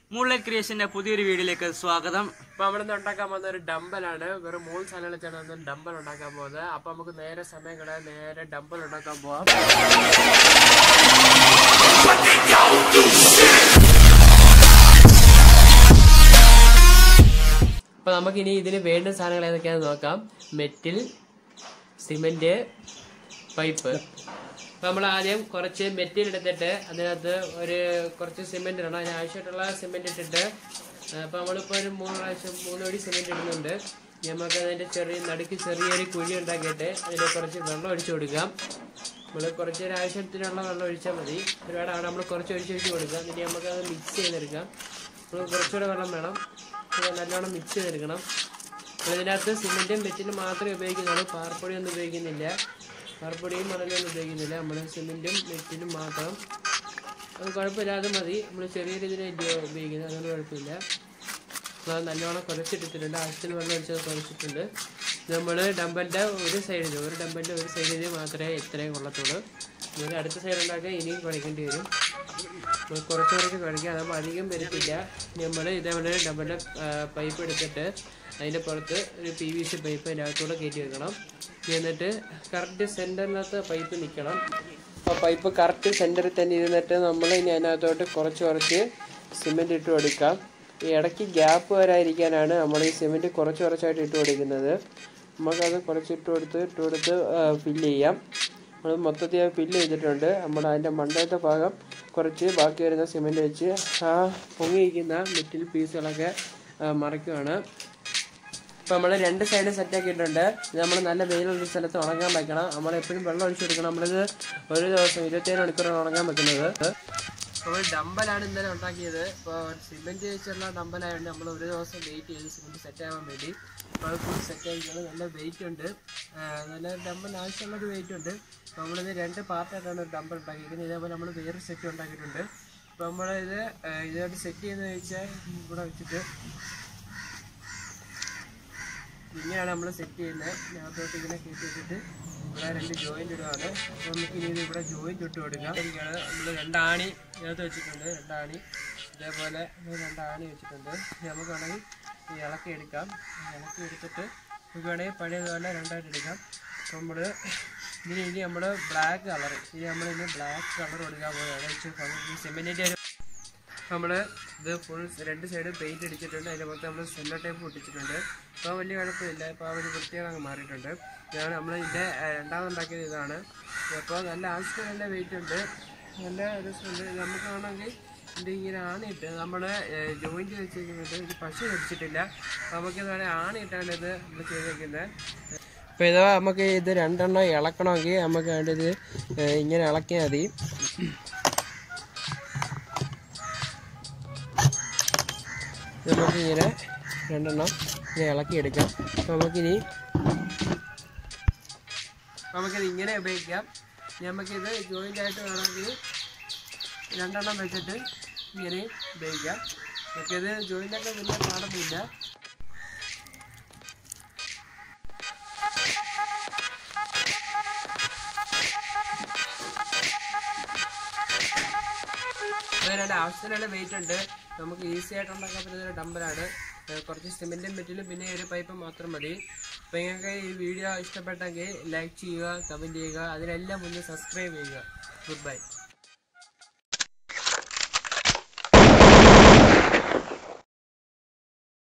mullet ക്രിയേഷന്റെ പുതിയൊരു വീഡിയോയിലേക്ക് സ്വാഗതം അപ്പൊ നമ്മളിന്ന് ഉണ്ടാക്കാൻ പോകുന്ന ഒരു ഡമ്പലാണ് വെറും മൂന്ന് സാധനം വെച്ചാണ് നമ്മൾ ഡമ്പൽ ഉണ്ടാക്കാൻ പോകുന്നത് അപ്പൊ നമുക്ക് നേരെ സമയം കളയാൻ നേരെ ഡമ്പൽ ഉണ്ടാക്കാൻ പോവാം അപ്പൊ നമുക്ക് ഇനി ഇതിന് വേണ്ട സാധനങ്ങൾ ഏതൊക്കെയാണെന്ന് നോക്കാം മെറ്റിൽ സിമെന്റ് പൈപ്പ് അപ്പൊ നമ്മൾ ആദ്യം കുറച്ച് മെറ്റീൽ എടുത്തിട്ട് അതിനകത്ത് ഒരു കുറച്ച് സിമെന്റ് ഇടണം അതിന് ആവശ്യമായിട്ടുള്ള സിമെന്റ് ഇട്ടിട്ട് അപ്പൊ നമ്മളിപ്പോ ഒരു മൂന്ന് പ്രാവശ്യം മൂന്ന് അടി സിമെന്റ് ഇടുന്നുണ്ട് ഇനി നമുക്ക് അതിന്റെ ചെറിയ നടുക്ക് ചെറിയൊരു കുഴി ഉണ്ടാക്കിയിട്ട് അതിൽ കുറച്ച് വെള്ളം ഒഴിച്ചു കൊടുക്കാം നമ്മൾ കുറച്ച് ഒരു ആവശ്യത്തിനുള്ള വെള്ളം ഒഴിച്ചാൽ മതി ഒരുപാട് അവിടെ നമ്മൾ കുറച്ച് ഒഴിച്ച് ഒഴിച്ച് കൊടുക്കാം ഇനി നമുക്ക് അത് മിക്സ് ചെയ്തെടുക്കാം നമ്മൾ കുറച്ചുകൂടെ വെള്ളം വേണം ഇത് നല്ലോണം മിക്സ് ചെയ്തെടുക്കണം നമ്മൾ ഇതിനകത്ത് സിമെന്റും മെറ്റിലും മാത്രമേ ഉപയോഗിക്കുന്നുള്ളൂ പാർപ്പൊടി ഒന്നും ഉപയോഗിക്കുന്നില്ല പാർപ്പൊടിയും മണലൊന്നും ഉപയോഗിക്കുന്നില്ല നമ്മൾ സിമെന്റും മെറ്റിലും മാത്രം അത് കുഴപ്പമില്ല അത് മതി നമ്മൾ ചെറിയ രീതിയിലല്ലേ ഉപയോഗിക്കുന്നത് അതുകൊണ്ട് കുഴപ്പമില്ല നമ്മൾ നല്ലോണം കുഴച്ചിട്ടിട്ടുണ്ട് ആവശ്യത്തിന് വെള്ളം ഒഴിച്ചത് കുഴച്ചിട്ടുണ്ട് നമ്മൾ ഡമ്പലിൻ്റെ ഒരു സൈഡിൽ ഒരു ഡമ്പലിൻ്റെ ഒരു സൈഡിൽ മാത്രമേ ഇത്രയും കൊള്ളത്തുള്ളൂ നമ്മൾ അടുത്ത സൈഡ് ഉണ്ടാക്കാൻ ഇനിയും കുഴക്കേണ്ടി വരും നമ്മൾ കുറച്ച് കുറച്ച് കുഴക്കുക അതാകുമ്പോൾ അധികം വരത്തില്ല നമ്മൾ ഇതേപോലെ ഡബിളിൻ്റെ പൈപ്പ് എടുത്തിട്ട് അതിൻ്റെ പുറത്ത് ഒരു പി വി സി പൈപ്പ് അതിൻ്റെ അകത്തൂടെ കയറ്റി വെക്കണം എന്നിട്ട് കറക്റ്റ് സെൻറ്ററിനകത്ത് പൈപ്പ് നിൽക്കണം അപ്പോൾ പൈപ്പ് കറക്റ്റ് സെൻറ്ററിൽ തന്നെ ഇരുന്നിട്ട് നമ്മൾ ഇനി അതിനകത്തോട്ട് കുറച്ച് കുറച്ച് സിമെൻറ്റ് ഇട്ട് കൊടുക്കാം ഈ ഇടയ്ക്ക് ഗ്യാപ്പ് വരാതിരിക്കാനാണ് നമ്മൾ ഈ സിമെൻറ്റ് കുറച്ച് കുറച്ചായിട്ട് ഇട്ട് കൊടുക്കുന്നത് നമുക്കത് കുറച്ച് ഇട്ട് കൊടുത്ത് ഇട്ട് കൊടുത്ത് ഫില്ല് ചെയ്യാം നമ്മൾ മൊത്തത്തിൽ ഫില്ല് ചെയ്തിട്ടുണ്ട് നമ്മൾ അതിൻ്റെ മണ്ടത്തെ ഭാഗം കുറച്ച് ബാക്കി വരുന്ന സിമെൻറ്റ് വെച്ച് ആ പൊങ്ങിയിരിക്കുന്ന മെറ്റൽ പീസുകളൊക്കെ ആ, മറയ്ക്കുവാണ് ഇപ്പം നമ്മൾ രണ്ട് സൈഡ് സെറ്റ് ആക്കിയിട്ടുണ്ട് ഇത് നമ്മൾ നല്ല വെയിലുള്ള സ്ഥലത്ത് ഉണങ്ങാൻ വെക്കണം നമ്മൾ എപ്പോഴും വെള്ളം ഒഴിച്ചു കൊടുക്കണം നമ്മളിത് ഒരു ദിവസം ഇരുപത്തേഴ് മണിക്കൂറാണ് ഉണങ്ങാൻ വെക്കുന്നത് നമ്മൾ ഡമ്പലാണ് ഇന്നലെ ഉണ്ടാക്കിയത് ഇപ്പോൾ സിമെൻറ്റ് വെച്ചുള്ള ഡമ്പലായതുകൊണ്ട് നമ്മൾ ഒരു ദിവസം വെയിറ്റ് ചെയ്ത് സിമെൻറ്റ് സെറ്റ് ആവാൻ വേണ്ടി അപ്പോൾ അത് ഫുൾ സെറ്റ് ആക്കിയാണ് നല്ല വെയിറ്റ് ഉണ്ട് ആ, നല്ല ഡമ്പൽ ആവശ്യമുള്ള ഒരു വെയിറ്റ് ഉണ്ട് അപ്പോൾ നമ്മളിത് രണ്ട് പാർട്ടായിട്ടാണ് ഒരു ഡമ്പൽ ഉണ്ടാക്കിയിരിക്കുന്നത് ഇതേപോലെ നമ്മൾ വേറെ സെറ്റ് ഉണ്ടാക്കിയിട്ടുണ്ട് അപ്പോൾ നമ്മളിത് ആ, ഇതായിട്ട് സെറ്റ് ചെയ്യുന്നത് വെച്ചാൽ ഇവിടെ വെച്ചിട്ട് ഇങ്ങനെയാണ് നമ്മൾ സെറ്റ് ചെയ്യുന്നത് ഇതിനകത്തോട്ട് ഇങ്ങനെ കയറ്റി വെച്ചിട്ട് ഇവിടെ രണ്ട് ജോയിന്റ് ഇടുകയാണ് അപ്പോൾ നമുക്ക് ഇനി ഇത് ഇവിടെ ജോയിന്റ് ഇട്ട് കൊടുക്കാം ഇരിക്കുകയാണ് നമ്മൾ രണ്ടാണി ഇതിനകത്ത് വെച്ചിട്ടുണ്ട് രണ്ടാണി ഇതേപോലെ ഇത് രണ്ടാണി വെച്ചിട്ടുണ്ട് ഇനി നമുക്ക് വേണമെങ്കിൽ ഈ ഇളക്കി എടുക്കാം ഇളക്കി എടുത്തിട്ട് നമുക്ക് വേണമെങ്കിൽ പഴയതുപോലെ രണ്ടായിട്ട് എടുക്കാം അപ്പോൾ നമ്മൾ ഇതിന് ഇനി നമ്മൾ ബ്ലാക്ക് കളർ ഇനി നമ്മൾ ഇനി ബ്ലാക്ക് കളർ കൊടുക്കാൻ പോവുകയാണ് ഈ സിമെൻറ്റിൻ്റെ ഒരു നമ്മൾ ഇത് ഫുൾ രണ്ട് സൈഡ് പെയിന്റ് അടിച്ചിട്ടുണ്ട് അതിൻ്റെ പുറത്ത് നമ്മൾ സെല്ലോ ടൈപ്പ് ഒട്ടിച്ചിട്ടുണ്ട് അപ്പോൾ വലിയ കുഴപ്പമില്ല ഇപ്പോൾ ആ ഒരു പ്രത്യേകത അങ്ങ് മാറിയിട്ടുണ്ട് ഇതാണ് നമ്മൾ ഇതിൻ്റെ രണ്ടാമതുണ്ടാക്കിയത് ഇതാണ് അപ്പോൾ നല്ല ആവശ്യത്തിന് നല്ല വെയിറ്റ് ഉണ്ട് നല്ല രസമുണ്ട് നമുക്ക് വേണമെങ്കിൽ ഇത് ഇങ്ങനെ ആണിയിട്ട് നമ്മൾ ജോയിൻറ്റ് വെച്ചിരിക്കുന്നത് ഇത് പശു കടിച്ചിട്ടില്ല നമുക്കിത് വേണേൽ ആണിയിട്ടാണ് ഇത് നമ്മൾ ചെയ്തേക്കുന്നത് അപ്പോൾ ഇത് നമുക്ക് ഇത് രണ്ടെണ്ണം ഇളക്കണമെങ്കിൽ നമുക്ക് വേണ്ടത് ഇങ്ങനെ ഇളക്കിയാൽ മതി നമുക്കിങ്ങനെ രണ്ടെണ്ണം ഇങ്ങനെ ഇളക്കിയെടുക്കാം അപ്പോൾ നമുക്കിനി നമുക്കിത് ഇങ്ങനെ ഉപയോഗിക്കാം ഇനി നമുക്കിത് ജോയിൻ്റ് ആയിട്ട് വേണമെങ്കിൽ രണ്ടെണ്ണം വെച്ചിട്ട് ഇങ്ങനെ ഉപയോഗിക്കാം നമുക്കിത് ജോയിൻ്റൊക്കെ വലിയ പാടൊന്നുമില്ല അതിനുള്ള ആവശ്യത്തിനുള്ള വെയിറ്റ് ഉണ്ട് നമുക്ക് ഈസി ആയിട്ട് ഉണ്ടാക്കാൻ പറ്റുന്ന ഒരു ഡമ്പലാണ് ഏഹ് കുറച്ച് സിമെന്റും മെറ്റിലും പിന്നെ ഒരു പൈപ്പ് മാത്രം മതി അപ്പോൾ നിങ്ങൾക്ക് ഈ വീഡിയോ ഇഷ്ടപ്പെട്ടെങ്കിൽ ലൈക്ക് ചെയ്യുക കമൻറ്റ് ചെയ്യുക അതിനെല്ലാം മുന്നേ സബ്സ്ക്രൈബ് ചെയ്യുക ഗുഡ് ബൈ